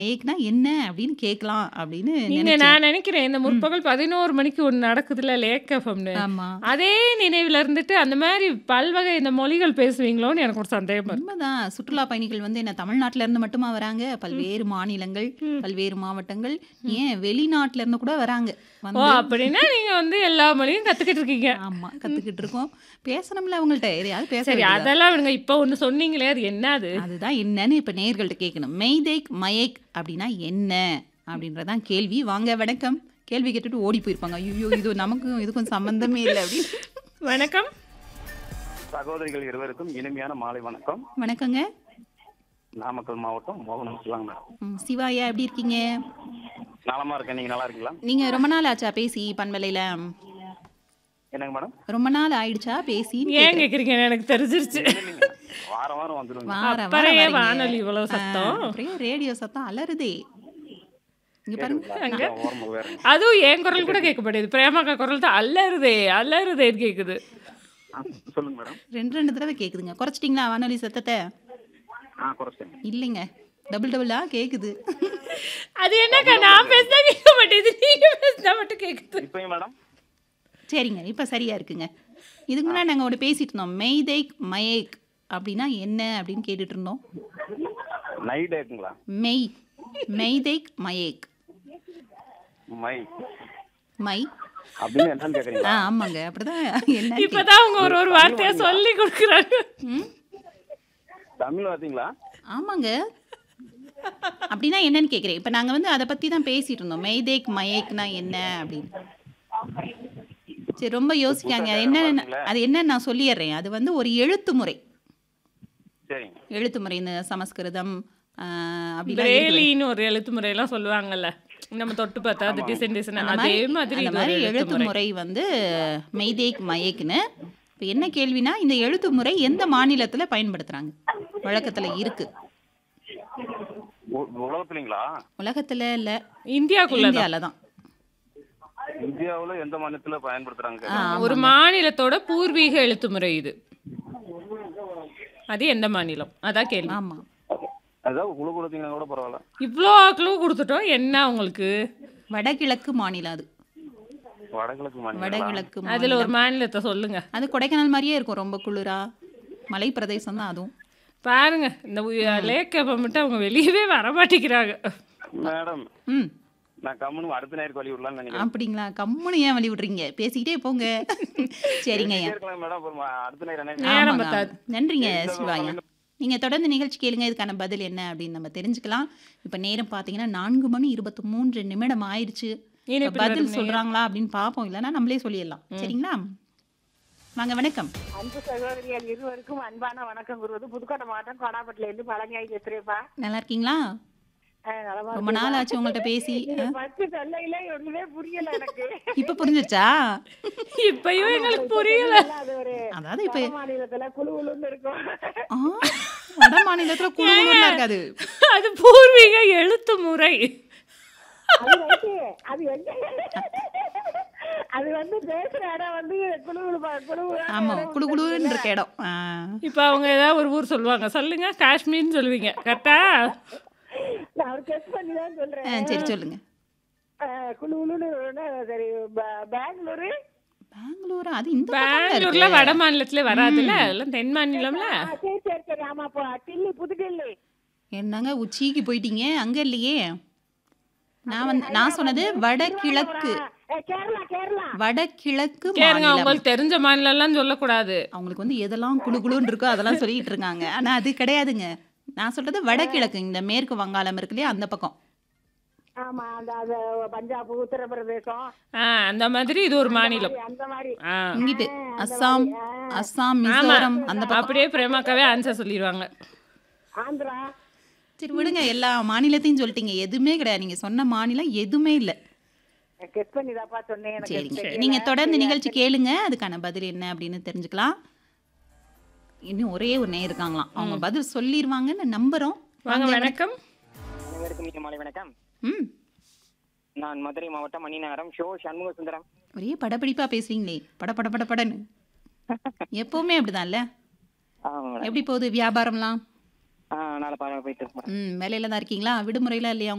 ஏக்னா என்ன அப்படின்னு கேட்கலாம் அப்படின்னு நீங்க நினைச்சேன். நான் நினைக்கிறேன் இந்த ம். முற்பகல் 11 மணிக்கு ஒண்ணு நடக்குதுல்ல லேக் எஃப்எம்னு. ஆமா. அதே நினைவுல இருந்துட்டு அந்த மாரி பல்வகை இந்த மொழிகள் பேசுவீங்களோன்னு எனக்கு ஒரு சந்தேகம் இருக்கு. உண்மைதான் சுற்றுலா பயணிகள் வந்து என்ன தமிழ்நாட்டுல இருந்து மட்டுமா வராங்க பல்வேறு மாநிலங்கள் ம். பல்வேறு மாவட்டங்கள் ஏன் வெளிநாட்டுல இருந்து கூட வராங்க ஓ வந்து அப்படின்னா நீங்க வந்து எல்லா மொழியும் கத்துக்கிட்டு இருக்கீங்க. ஆமா கத்துக்கிட்டு இருக்கோம் பேசணும்ல அவங்கள்ட்ட எதையாவது பேச சரி வேண்டியதா அதெல்லாம் விடுங்க. இப்போ ஒண்ணு சொன்னீங்களே அது என்ன அது? அதுதான் என்னன்னு இப்ப நேயர்கள்ட்ட கேட்கணும் மெய்தேக் மயேக் அப்படின்னா என்ன அப்படின்றதான் கேள்வி வாங்க வணக்கம் கேள்வி கேட்டுட்டு ஓடி போயிருப்பாங்க ஐயோ இது நமக்கும் இதுக்கும் சம்பந்தமே இல்லை அப்படின்னு வணக்கம். சகோதரிகள் இருவருக்கும் இனிமையான மாலை வணக்கம் வணக்கங்க நாமக்கல் மாவட்டம் மோகனம் சிவாங்க மேடம் ம், சிவாயா எப்படி இருக்கீங்க நலமா இருக்கேன் நீங்க நல்லா இருக்கீங்களா நீங்க ரொம்ப நாள் ஆச்சா பேசி பண்பலையில என்னங்க மேடம் ரொம்ப நாள் ஆயிடுச்சா பேசி ஏன் கேக்குறீங்க எனக்கு தெரிஞ்சிருச்சு. இல்லைங்க. வாரம் வாரம் வந்துருங்க வார வாரம் அப்புறம் ஏன் வரீங்க. வானொலி இவ்வளவு ஆ, சத்தம்? அப்படியே ரேடியோ சத்தம் அலறுதே இங்க பாருங்க அங்க ஓரமாக வேற அதுவும் என் குரல் கூட கேட்கப்படுது பிரேமாக்கா குரல் தான் அல்லறுதே அல்லறுதேன்னு கேக்குது சொல்லுங்க மேடம் ரெண்டு ரெண்டு தடவை கேக்குதுங்க குறைச்சிட்டிங்களா வானொலி சத்தத்தை ஆ குறைச்சிட்டேங்க இல்லைங்க டபுள் டபுளா கேக்குது அது என்னக்கா நான் பேசினா கேட்க மாட்டேங்குது நீங்க பேசினா மட்டும் கேக்குது இப்பயும் மேடம் சரிங்க இப்போ சரியா இருக்குங்க இதுக்கு முன்னாடி நாங்கள் ஒன்று பேசிட்டு இருந்தோம் மெய்தேக் மயேக் அப்படின்னா என்ன அப்படின்னு கேட்டுட்டு இருந்தோம் நைட் இருக்குங்களா மெய் மெய்தேக் மயேக் மை மை அப்படின்னு என்னன்னு ஆ கேக்குறீங்களா ஆமாங்க அப்படிதான் என்ன இப்பதான் அவங்க ஒரு ஒரு வார்த்தையா சொல்லி கொடுக்குறாங்க ம் தமிழ் பார்த்தீங்களா ஆமாங்க அப்படின்னா என்னன்னு கேட்குறேன் இப்போ நாங்கள் வந்து அதை பற்றி தான் பேசிட்டு இருந்தோம் மெய்தேக் மயேக்னா என்ன அப்படின்னு சரி ரொம்ப யோசிக்காங்க அது என்ன அது என்னன்னு நான் சொல்லிடுறேன் அது வந்து ஒரு எழுத்து முறை சரிங்க எழுத்து முறை இந்த சமஸ்கிருதம் ஆ, அப்படிலாம் இருக்குது. பிரேலின்னு ஒரு எழுத்து முறையெல்லாம் சொல்லுவாங்கல்ல நம்ம தொட்டு பார்த்தா அது டிசைன் டிசைன் அந்த அதே மாதிரி மாதிரி அந்த இது மாதிரி ஒரு எழுத்து எழுத்து முறை முறை வந்து மெய்தேக் மயேக்னு இப்போ என்ன கேள்வினா இந்த எழுத்து முறை எந்த மாநிலத்துல பயன்படுத்துறாங்க வழக்கத்துல இருக்கு உ- உலகத்துலீங்களா உலகத்துல இல்ல இந்தியாக்குள்ள இந்தியால தான் இந்தியாவுல எந்த மாநிலத்துல பயன்படுத்துறாங்க ஆ, ஒரு மாநிலத்தோட பூர்வீக எழுத்து முறை இது அது எந்த மாநிலம் அதான் கேள்வி ஆமா அதாவது குழு கொடுத்தீங்கன்னா கூட பரவாயில்ல இவ்வளோ க்ளூ கொடுத்துட்டோம் என்ன உங்களுக்கு வடகிழக்கு மாநிலம் அது வடகிழக்கு மாநிலம் வடகிழக்கு அதுல மாநிலம் ஒரு மாநிலத்தை சொல்லுங்க அது கொடைக்கானல் மாதிரியே இருக்கும் ரொம்ப குளிரா மலை பிரதேசம் தான் அதுவும் பாருங்க இந்த லேக் மட்டும் அவங்க வெளியவே வர மாட்டேங்கிறாங்க மேடம் ம் நான் கம்முன்னு அடுத்த நேருக்கு வழி விடலாம்னு நினைக்கிறேன் அப்படிங்களா கம்முன்னு ஏன் வழி விடுறீங்க பேசிக்கிட்டே போங்க சரிங்க ஐயா இருக்கலாம் மேடம் அப்புறம் அடுத்த நேரம் என்ன நேரம் ஆமாங்க, பத்தாது. ஆமாம். நன்றிங்க எந்த சிவாயா வகையில- நீங்க தொடர்ந்து நிகழ்ச்சி கேளுங்க இதுக்கான பதில் என்ன அப்படின்னு நம்ம தெரிஞ்சுக்கலாம் இப்ப நேரம் பாத்தீங்கன்னா நான்கு மணி இருபத்தி மூன்று நிமிடம் ஆயிடுச்சு இப்ப இனிப்பில் பதில் வரும் சொல்றாங்களா அப்படின்னு பார்ப்போம் இல்லைன்னா நம்மளே சொல்லிடலாம் சரிங்களா வாங்க வணக்கம் அன்பு சகோதரிகள் இருவருக்கும் அன்பான வணக்கம் கூறுவது புதுக்கோட்டை மாவட்டம் கோடாப்பட்டில இருந்து பழனியாய் பேசுறேப்பா நல்லா இருக்கீங்களா அஹ் நலமா ரொம்ப நாள் ஆச்சு உங்கள்ட்ட பேசி இருக்கீங்களா? ஃபர்ஸ்ட் சொல்லையில ஒண்ணுமே புரியல எனக்கு இப்ப புரிஞ்சிருச்சா இப்பயும் எங்களுக்கு புரியல அது ஒரு அதாவது இப்ப வட மாநிலத்துல குழு குழுன்னு இருக்கும் ஆ, வட மாநிலத்துல குழுலாம் இருக்காது அது பூர்வீக எழுத்து முறை அது ரைட்டு. அது எங்க அது வந்து பேசுற இடம் வந்து குழு குழு குழு ஆமா குழு குழுன்னு இருக்க இடம் ஆ. இப்ப அவங்க ஏதாவது ஒரு ஊர் சொல்லுவாங்க சொல்லுங்க காஷ்மீர்னு சொல்லுவீங்க கரெக்டா நான் ஒரு கெஸ் பண்ணி தான் ஆ, சொல்றேன் சரி சொல்லுங்க அஹ் குழு குழுன்னு ஒண்ணு சரி ப- பெங்களூரு பெங்களூர் அது இந்த பக்கம் தான் பெங்களூர்ல இருக்கு. வட மாநிலத்துல வராதுல்ல எல்லாம் தென் மாநிலம்ல ஆ, சரி சரி சரி ஆமா போ டில்லி புது டில்லி என்னங்க உச்சிக்கு போயிட்டீங்க அங்க இல்லையே நான் வந்து நான் சொன்னது வடகிழக்கு அஹ் கேரளா கேரளா வடகிழக்கு கேளுங்க மாநிலம் உங்களுக்கு தெரிஞ்ச மாநிலம் எல்லாம் சொல்லக்கூடாது அவங்களுக்கு வந்து எதெல்லாம் குழு குழுன்னு இருக்கோ அதெல்லாம் சொல்லிட்டு இருக்காங்க ஆனா அது கிடையாதுங்க நான் சொல்றது வடகிழக்கு இந்த மேற்கு வங்காளம் இருக்கு இல்லையா அந்த பக்கம் ஆமா அந்த அது பஞ்சாப் உத்தரப்பிரதேசம் ஆ அந்த மாதிரி இது ஒரு மாநிலம் அந்த மாதிரி ஆ இங்கிட்டு அஸ்ஸாம் அஸ்ஸாம் மிசோரம் அந்த பக்கம் அப்படியே பிரேமாக்காவே ஆன்சர் சொல்லிடுவாங்க ஆந்திரா சரி விடுங்க எல்லா மாநிலத்தையும் சொல்லிட்டீங்க எதுவுமே கிடையாது நீங்க சொன்ன மாநிலம் எதுவுமே இல்லை கெஸ் பண்ணி தாப்பா சொன்னேன் எனக்கு சரிங்க தெரியல. நீங்க தொடர்ந்து நிகழ்ச்சி கேளுங்க அதுக்கான பதில் என்ன அப்படின்னு தெரிஞ்சுக்கலாம் இன்னும் ஒரே ஒரு நேரம் இருக்காங்களாம் அவங்க பதில் சொல்லிடுவாங்கன்னு நம்புறோம் வாங்க வணக்கம் அனைவருக்கும் இனிய மாலை வணக்கம் ம் நான் மதுரை மாவட்டம் மணிநகரம் ஷோ சண்முக சுந்தரம் ஒரே படப்பிடிப்பா பேசுறீங்களே பட பட பட படன்னு எப்பவுமே அப்படிதான்ல ஆமா மேடம் எப்படி போகுது வியாபாரம்லாம் ஆ நாளை பார்க்க போயிட்டு இருக்கேன் ம் வேலையில தான் இருக்கீங்களா விடுமுறையில இல்லையா